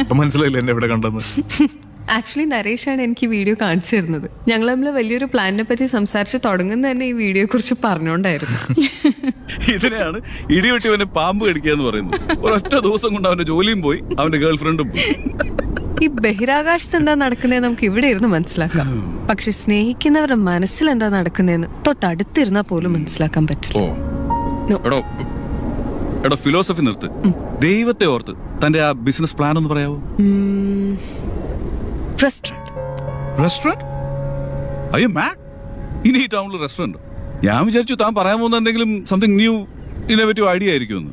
ഇപ്പൊ മനസ്സിലായില്ല എന്നെ ഇവിടെ കണ്ടെന്ന് ആക്ച്വലി നരേഷാണ് എനിക്ക് ഈ വീഡിയോ കാണിച്ചു തരുന്നത് ഞങ്ങൾ തമ്മിൽ വലിയൊരു പ്ലാനിനെ പറ്റി സംസാരിച്ച് തുടങ്ങുന്ന തന്നെ ഈ വീഡിയോയെ കുറിച്ച് പറഞ്ഞുകൊണ്ടായിരുന്നു ഇതിനെയാണ് ഇടിവെട്ടിവനെ പാമ്പ് കടിക്കുക എന്ന് പറയുന്നത് ഒരൊറ്റ ദിവസം കൊണ്ട് അവന്റെ ജോലിയും പോയി അവന്റെ ഗേൾ ഫ്രണ്ടും പോയി ഈ ബഹിരാകാശത്ത് എന്താ നടക്കുന്നതെന്ന് നമുക്ക് ഇവിടെ ഇരുന്ന് മനസ്സിലാക്കാം പക്ഷെ സ്നേഹിക്കുന്നവരുടെ മനസ്സിൽ എന്താ നടക്കുന്നതെന്ന് തൊട്ടടുത്തിരുന്നാൽ പോലും മനസ്സിലാക്കാൻ പറ്റില്ല ഓ എടോ എടോ ഫിലോസഫി നിർത്ത് ദൈവത്തെ ഓർത്ത് തന്റെ ആ ബിസിനസ് പ്ലാൻ ഒന്ന് പറയാവോ റെസ്റ്റോറൻറ്റ് റെസ്റ്റോറന്റ് അയ്യോ മാ ഇനി ഈ ടൗണിൽ റെസ്റ്റോറന്റ് ഞാൻ വിചാരിച്ചു താൻ പറയാൻ പോകുന്ന എന്തെങ്കിലും സംതിങ് ന്യൂ ഇന്നോവേറ്റീവ് ഐഡിയ ആയിരിക്കുമെന്ന്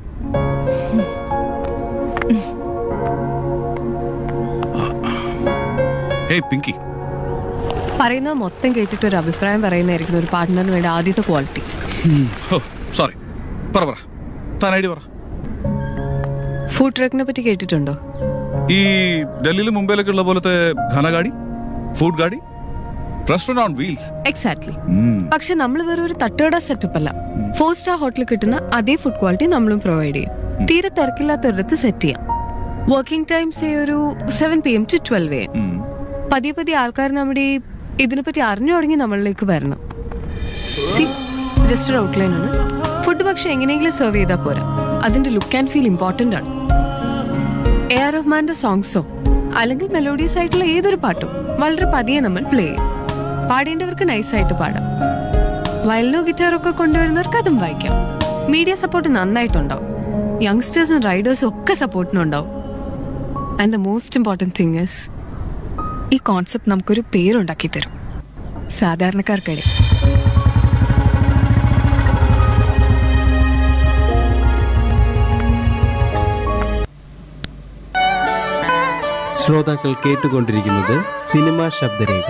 ഹേയ് പിങ്കി പറയുന്നത് മൊത്തം കേട്ടിട്ട് ഒരു അഭിപ്രായം പറയുന്നതായിരിക്കും ഒരു പാർട്ട്ണറിന് വേണ്ട ആദ്യത്തെ ക്വാളിറ്റി ഓ സോറി പറ പറ താൻ ഐഡിയ പറ ഫുഡ് ട്രക്കിനെ പറ്റി കേട്ടിട്ടുണ്ടോ ഈ ഡൽഹിയിലും മുംബൈയിലൊക്കെ ഉള്ള പോലത്തെ ഘനഗാടി ഫുഡ് ഗാഡി റെസ്റ്റോറന്റ് ഓൺ വീൽസ് എക്സാക്ട്ലി പക്ഷെ നമ്മൾ വെറും ഒരു തട്ടുകട സെറ്റപ്പ് അല്ല ഫോർ സ്റ്റാർ ഹോട്ടലിൽ കിട്ടുന്ന അതേ ഫുഡ് ക്വാളിറ്റി നമ്മളും പ്രൊവൈഡ് ചെയ്യും തീരെ തിരക്കില്ലാത്തൊരിടത്ത് സെറ്റ് ചെയ്യാം വർക്കിംഗ് ടൈംസ് ഒരു seven P M to twelve A M പതിയെ പതിയെ ആൾക്കാർ നമ്മുടെ ഈ ഇതിനെപ്പറ്റി അറിഞ്ഞു തുടങ്ങി നമ്മളിലേക്ക് വരണം സി ജസ്റ്റ് ഒരു ഔട്ട്ലൈൻ ആണ് ഫുഡ് പക്ഷെ എങ്ങനെയെങ്കിലും സെർവ് ചെയ്താൽ പോരാ അതിന്റെ ലുക്ക് ആൻഡ് ഫീൽ ഇമ്പോർട്ടന്റ് ആണ് എ ആർ റഹ്മാന്റെ സോങ്സോ അല്ലെങ്കിൽ മെലോഡിയസ് ആയിട്ടുള്ള ഏതൊരു പാട്ടും വളരെ പതിയെ നമ്മൾ പ്ലേ ചെയ്യും പാടേണ്ടവർക്ക് നൈസായിട്ട് പാടാം വയലിനോ ഗിറ്റാറോ ഒക്കെ കൊണ്ടുവരുന്നവർക്ക് അതും വായിക്കാം മീഡിയ സപ്പോർട്ട് നന്നായിട്ടുണ്ടാവും യങ്സ്റ്റേഴ്സും റൈഡേഴ്സും ഒക്കെ സപ്പോർട്ടിനുണ്ടാവും and the most important thing is ഈ കോൺസെപ്റ്റ് നമുക്കൊരു പേരുണ്ടാക്കി തരും സാധാരണക്കാർക്കിടയിൽ ശ്രോതാക്കൾ കേട്ടുകൊണ്ടിരിക്കുന്നത് സിനിമ ശബ്ദരേഖ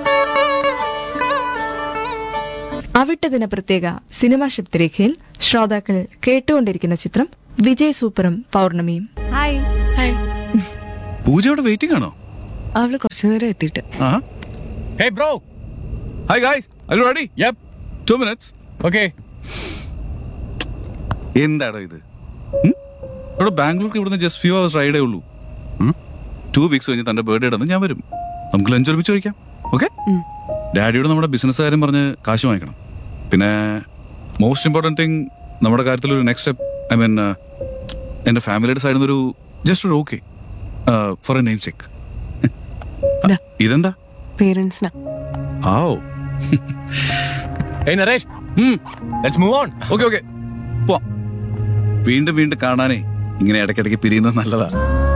അവിട്ടദിന പ്രത്യേക സിനിമാ ശബ്ദരേഖയിൽ ശ്രോതാക്കൾ കേട്ടുകൊണ്ടിരിക്കുന്ന ചിത്രം വിജയ് സൂപ്പറും പൗർണമിയും ഹായ് ഹായ് പൂജ അവിടെ വെയിറ്റിംഗ് ആണോ അവള് കുറച്ചു നേരം എത്തിയിട്ട് ആ hey bro hi guys I ready yup two minutes okay എന്താടാ ഇത് ഉം? ഇവിടെ ബാംഗ്ലൂർക്ക് ഇവിടുന്ന് ജസ്റ്റ് ഫ്യൂ അവേഴ്സ് റൈഡേ ഉള്ളൂ ടു വീക്സ് കഴിഞ്ഞ് തന്റെ ബർത്ത്ഡേ ഇടന്ന് ഞാൻ വരും നമുക്ക് ലഞ്ച് ഒരുമിച്ച് കഴിക്കാം ഓക്കെ ഡാഡിയോട് നമ്മുടെ ബിസിനസ് കാര്യം പറഞ്ഞ് കാശ് വാങ്ങിക്കണം പിന്നെ മോസ്റ്റ് ഇമ്പോർട്ടൻറ്റ് തിങ് നമ്മുടെ കാര്യത്തിൽ ഒരു നെക്സ്റ്റ് സ്റ്റെപ്പ് ഐ മീൻ എൻ്റെ ഫാമിലിയുടെ സൈഡിൽ നിന്നൊരു ജസ്റ്റ് ഒരു okay for a name check ദാ. ഇതെന്താ പേരൻസിനാ ആവോ hey Naresh let's move on okay okay പോവാം വീണ്ടും വീണ്ടും കാണാനേ ഇങ്ങനെ ഇടയ്ക്കിടയ്ക്ക് പിരിയുന്നത് നല്ലതാ